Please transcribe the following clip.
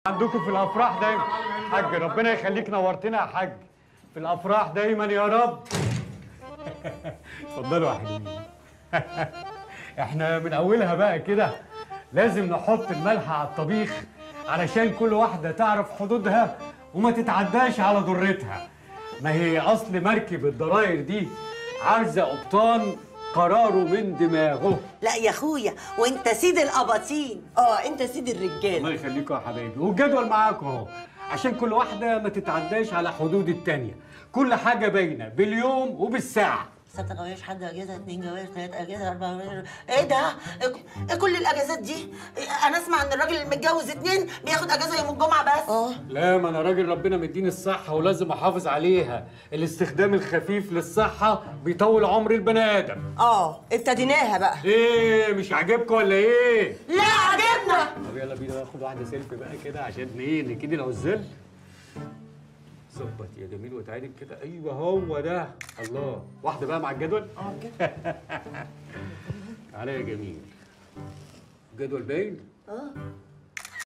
عندكم في الافراح دايما حاج ربنا يخليك نورتنا يا حاج في الافراح دايما يا رب اتفضلوا يا حلوين احنا من اولها بقى كده لازم نحط الملح على الطبيخ علشان كل واحده تعرف حدودها وما تتعداش على ضرتها ما هي اصل مركب الضراير دي عايزه قبطان قراره من دماغه لا يا اخويا وانت سيد القباطين اه انت سيد الرجال الله يخليكم يا حبايبي والجدول معاكم اهو عشان كل واحده ما تتعداش على حدود التانية كل حاجه باينه باليوم وبالساعه ستة جواز حد اجازه اتنين جواز تلات اجازه اربع جواز ايه ده؟ ايه إيه كل الاجازات دي؟ إيه انا اسمع ان الراجل اللي متجوز اتنين بياخد اجازه يوم الجمعه بس اه لا ما انا راجل ربنا مديني الصحه ولازم احافظ عليها الاستخدام الخفيف للصحه بيطول عمر البني ادم اه ابتديناها بقى ايه مش عاجبكم ولا ايه لا عجبنا طب يلا بينا ناخد واحده سيلفي بقى كده عشان ايه نكيد العزال ظبط يا جميل وتعالي كده ايوه هو ده الله واحده بقى مع الجدول اه كده تعالى يا جميل الجدول باين اه